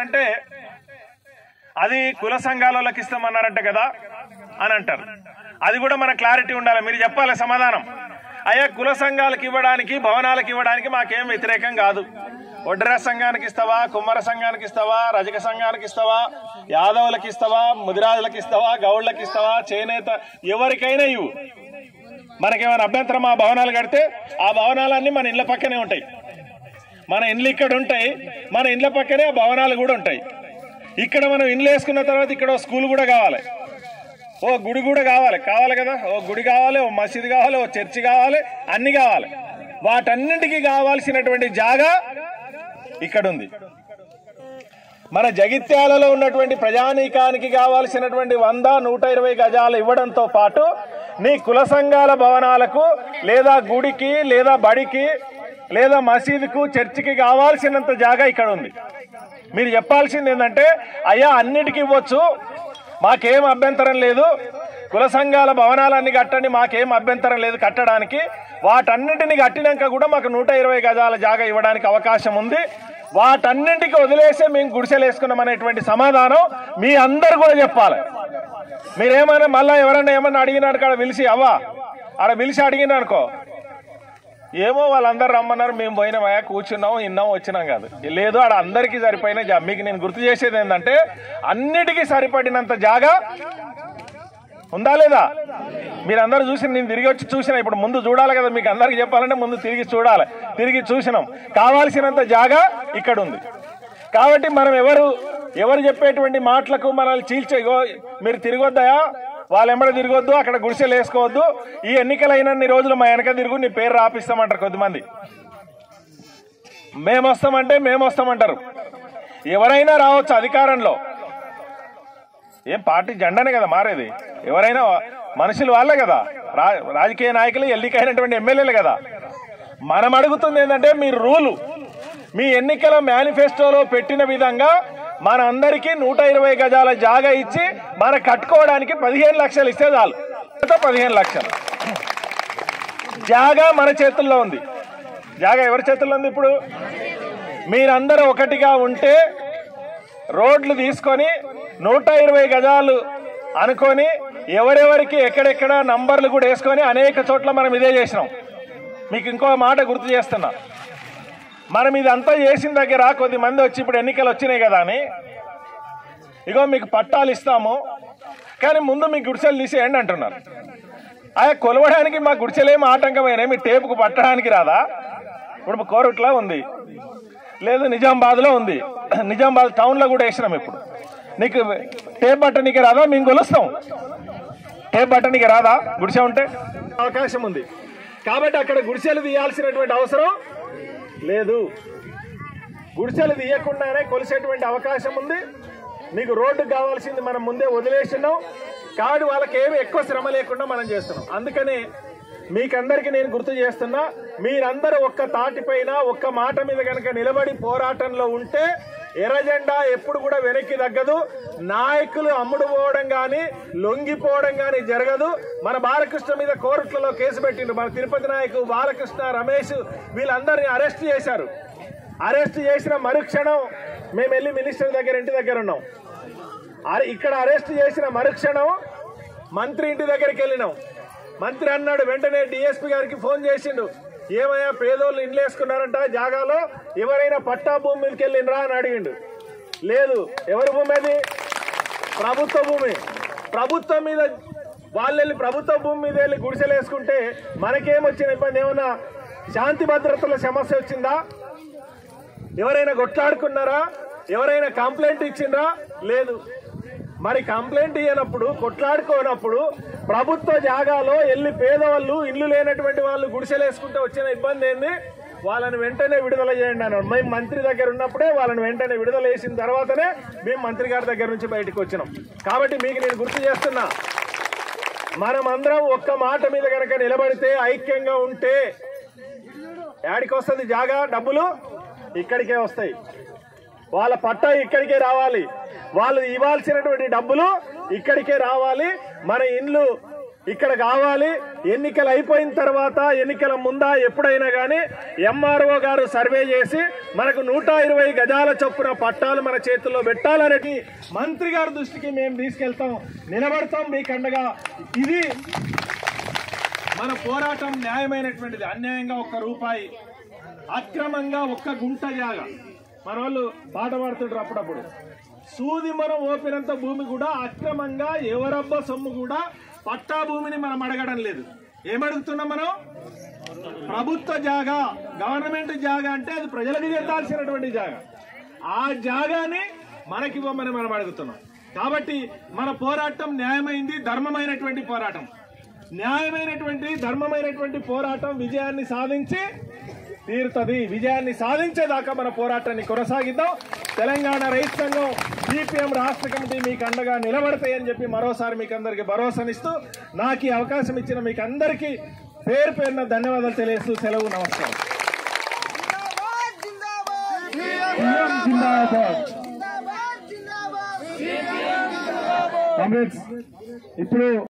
అంటే అది కుల సంఘాలకు ఇస్తామన్నారంట కదా అని అంటారు అది కూడా మన క్లారిటీ ఉండాలి మీరు చెప్పాలి సమాధానం అయ్యా కుల సంఘాలకు ఇవ్వడానికి భవనాలకు ఇవ్వడానికి మాకేం వ్యతిరేకం కాదు ఒడ్ర సంఘానికి ఇస్తావా కుమ్మర సంఘానికి ఇస్తావా రజక సంఘానికి ఇస్తావా యాదవులకు ఇస్తావా ముదిరాజులకు ఇస్తావా గౌళ్ళకి ఇస్తావా చేనేత ఎవరికైనా ఇవ్వు మనకేమైనా అభ్యంతరం ఆ భవనాలు కడితే ఆ భవనాలన్నీ మన ఇళ్ళ పక్కనే ఉంటాయి మన ఇండ్లు ఇక్కడ ఉంటాయి మన ఇండ్ల పక్కనే ఆ భవనాలు కూడా ఉంటాయి ఇక్కడ మనం ఇండ్లు వేసుకున్న తర్వాత ఇక్కడ ఓ స్కూల్ కూడా కావాలి ఓ గుడి కూడా కావాలి కావాలి కదా ఓ గుడి కావాలి ఓ మసీదు కావాలి ఓ చర్చి కావాలి అన్ని కావాలి వాటన్నింటికి కావాల్సినటువంటి జాగా ఇక్కడ ఉంది మన జగిత్యాలలో ఉన్నటువంటి ప్రజానీకానికి కావాల్సినటువంటి వంద నూట ఇరవై గజాలు ఇవ్వడంతో పాటు నీ కుల సంఘాల భవనాలకు లేదా గుడికి లేదా బడికి లేదా మసీదుకు చర్చికి కావాల్సినంత జాగా ఇక్కడ ఉంది మీరు చెప్పాల్సింది ఏంటంటే అయ్యా అన్నిటికీ ఇవ్వచ్చు మాకేం అభ్యంతరం లేదు కుల సంఘాల భవనాలన్నీ కట్టండి మాకేం అభ్యంతరం లేదు కట్టడానికి వాటన్నింటిని కట్టినాక కూడా మాకు నూట ఇరవై గజాల జాగా ఇవ్వడానికి అవకాశం ఉంది వాటన్నింటికి వదిలేసే మేము గుడిసెలు వేసుకున్నాం అనేటువంటి సమాధానం మీ అందరు కూడా చెప్పాలి మీరేమైనా మళ్ళీ ఎవరైనా ఏమన్నా అడిగినారు కాడ పిలిచి అవ్వా ఆడ పిలిచి అడిగిన అనుకో ఏమో వాళ్ళందరూ రమ్మన్నారు మేము పోయినామయ్యా కూర్చున్నాం విన్నాం వచ్చినాం కాదు లేదు ఆడ అందరికీ సరిపోయిన జా మీకు నేను గుర్తు చేసేది ఏంటంటే అన్నిటికీ సరిపడినంత జాగా ఉందా లేదా మీరందరూ చూసి నేను తిరిగి వచ్చి చూసిన ఇప్పుడు ముందు చూడాలి కదా మీకు అందరికి చెప్పాలంటే ముందు తిరిగి చూడాలి తిరిగి చూసినాం కావాల్సినంత జాగా ఇక్కడ ఉంది కాబట్టి మనం ఎవరు ఎవరు చెప్పేటువంటి మాటలకు మనల్ని చీల్చే ఇగో మీరు తిరగొద్దాయా వాళ్ళు ఎంబడ తిరగొద్దు అక్కడ గుడిసెలు వేసుకోవద్దు ఈ ఎన్నికలైనన్ని రోజులు మా వెనక తిరుగు నీ పేరు రాపిస్తామంటారు కొద్దిమంది మేము వస్తామంటే మేము వస్తామంటారు ఎవరైనా రావచ్చు అధికారంలో ఏం పార్టీ జెండానే కదా మారేది ఎవరైనా మనుషులు వాళ్ళే కదా రా రాజకీయ నాయకులు ఎన్నికైనటువంటి ఎమ్మెల్యేలు కదా మనం అడుగుతుంది ఏంటంటే మీ రూలు మీ ఎన్నికల మేనిఫెస్టోలో పెట్టిన విధంగా మన అందరికీ నూట ఇరవై గజాల జాగా ఇచ్చి మన కట్టుకోవడానికి పదిహేను లక్షలు ఇస్తే చాలు పదిహేను లక్షలు జాగా మన చేతుల్లో ఉంది జాగా ఎవరి చేతుల్లో ఉంది ఇప్పుడు మీరందరూ ఒకటిగా ఉంటే రోడ్లు తీసుకొని నూట ఇరవై గజాలు అనుకొని ఎవరెవరికి ఎక్కడెక్కడ నంబర్లు కూడా వేసుకొని అనేక చోట్ల మనం ఇదే చేసినాం మీకు ఇంకో మాట గుర్తు చేస్తున్నా మనం ఇదంతా చేసిన దగ్గర కొద్ది మంది వచ్చి ఇప్పుడు ఎన్నికలు వచ్చినాయి కదా అని ఇగో మీకు పట్టాలు ఇస్తాము కానీ ముందు మీ గుడిసెలు తీసేయండి అంటున్నారు ఆయా కొలవడానికి మా గుడిసెలేం ఆటంకమైన మీ టేపుకు పట్టడానికి రాదా ఇప్పుడు కోరుట్లా ఉంది లేదు నిజామాబాద్లో ఉంది నిజామాబాద్ టౌన్లో కూడా వేసినాం ఇప్పుడు నీకు టేప్ బట్టనికి రాదా మేము కొలుస్తాం టేప్ బట్టనికి రాదా గుడిసె ఉంటే అవకాశం ఉంది కాబట్టి అక్కడ గుడిసెలు తీయాల్సినటువంటి అవసరం లేదు గుడిసెలు తీయకుండానే కొలిసేటువంటి అవకాశం ఉంది మీకు రోడ్డు కావాల్సింది మనం ముందే వదిలేసినాం కాబట్టి వాళ్ళకి ఏమి ఎక్కువ శ్రమ లేకుండా మనం చేస్తున్నాం అందుకని మీకందరికి నేను గుర్తు చేస్తున్నా మీరందరూ ఒక్క తాటిపైన ఒక్క మాట మీద కనుక నిలబడి పోరాటంలో ఉంటే ఎర్రజెండా ఎప్పుడు కూడా వెనక్కి తగ్గదు నాయకులు అమ్ముడు పోవడం కానీ లొంగిపోవడం కానీ జరగదు మన బాలకృష్ణ మీద కోర్టులలో కేసు పెట్టిండు మన తిరుపతి నాయకు బాలకృష్ణ రమేష్ వీళ్ళందరినీ అరెస్ట్ చేశారు అరెస్ట్ చేసిన మరుక్షణం మేము వెళ్ళి మినిస్టర్ దగ్గర ఇంటి దగ్గర ఉన్నాం అరే ఇక్కడ అరెస్ట్ చేసిన మరుక్షణం మంత్రి ఇంటి దగ్గరికి వెళ్ళినాం మంత్రి అన్నాడు వెంటనే డిఎస్పీ గారికి ఫోన్ చేసిండు ఏమయ్యా పేదోళ్ళు ఇండ్లు వేసుకున్నారంట జాగాలో ఎవరైనా పట్టా భూమి మీదకి వెళ్ళినరా అని అడిగిండు లేదు ఎవరి భూమి అది ప్రభుత్వ భూమి ప్రభుత్వం మీద వాళ్ళు వెళ్ళి ప్రభుత్వ భూమి మీద వెళ్ళి గుడిసెలు వేసుకుంటే మనకేమొచ్చిన ఇబ్బంది ఏమన్నా శాంతి భద్రతల సమస్య వచ్చిందా ఎవరైనా కొట్లాడుకున్నారా ఎవరైనా కంప్లైంట్ ఇచ్చిండ్రా లేదు మరి కంప్లైంట్ ఇవ్వనప్పుడు కొట్లాడుకోనప్పుడు ప్రభుత్వ జాగాలో వెళ్ళి పేదవాళ్ళు ఇల్లు లేనటువంటి వాళ్ళు గుడిసెలు వేసుకుంటే వచ్చిన ఇబ్బంది ఏంది వాళ్ళని వెంటనే విడుదల చేయండి అన్నాడు మేము మంత్రి దగ్గర ఉన్నప్పుడే వాళ్ళని వెంటనే విడుదల చేసిన తర్వాతనే మేము మంత్రి గారి దగ్గర నుంచి బయటకు వచ్చినాం కాబట్టి మీకు నేను గుర్తు చేస్తున్నా మనమందరం ఒక్క మాట మీద కనుక నిలబడితే ఐక్యంగా ఉంటే యాడికి వస్తుంది జాగా డబ్బులు ఇక్కడికే వస్తాయి వాళ్ళ పట్టా ఇక్కడికే రావాలి వాళ్ళు ఇవ్వాల్సినటువంటి డబ్బులు ఇక్కడికే రావాలి మన ఇండ్లు ఇక్కడ కావాలి ఎన్నికలు అయిపోయిన తర్వాత ఎన్నికల ముందా ఎప్పుడైనా కానీ ఎంఆర్ఓ గారు సర్వే చేసి మనకు నూట ఇరవై గజాల చొప్పున పట్టాలు మన చేతుల్లో పెట్టాలనేది మంత్రి గారి దృష్టికి మేము తీసుకెళ్తాం నిలబడతాం మీ కండగా ఇది మన పోరాటం న్యాయమైనటువంటిది అన్యాయంగా ఒక్క రూపాయి అక్రమంగా ఒక్క గుంట జాగా మన వాళ్ళు పాట పాడుతుంటారు అప్పుడప్పుడు సూది మనం ఓపినంత భూమి కూడా అక్రమంగా ఎవరబ్బ సొమ్ము కూడా పట్టా భూమిని మనం అడగడం లేదు ఏమడుగుతున్నాం మనం ప్రభుత్వ జాగా గవర్నమెంట్ జాగా అంటే అది ప్రజలకు చెందాల్సినటువంటి జాగా ఆ జాగాని మనకివ్వమని మనం అడుగుతున్నాం కాబట్టి మన పోరాటం న్యాయమైంది ధర్మమైనటువంటి పోరాటం న్యాయమైనటువంటి ధర్మమైనటువంటి పోరాటం విజయాన్ని సాధించి తీరుతుంది విజయాన్ని సాధించేదాకా మన పోరాటాన్ని కొనసాగిద్దాం తెలంగాణ రైతు సంఘం సిపిఎం రాష్ట్ర కమిటీ మీకు అండగా నిలబడతాయని చెప్పి మరోసారి మీకు అందరికి భరోసానిస్తూ నాకు ఈ అవకాశం ఇచ్చిన మీకు అందరికీ పేరు పేరున ధన్యవాదాలు తెలియజేస్తూ సెలవు నమస్కారం జిందాబాద్ జిందాబాద్ జిందాబాద్ జిందాబాద్ జిందాబాద్ కామ్రేడ్స్ ఇప్పుడు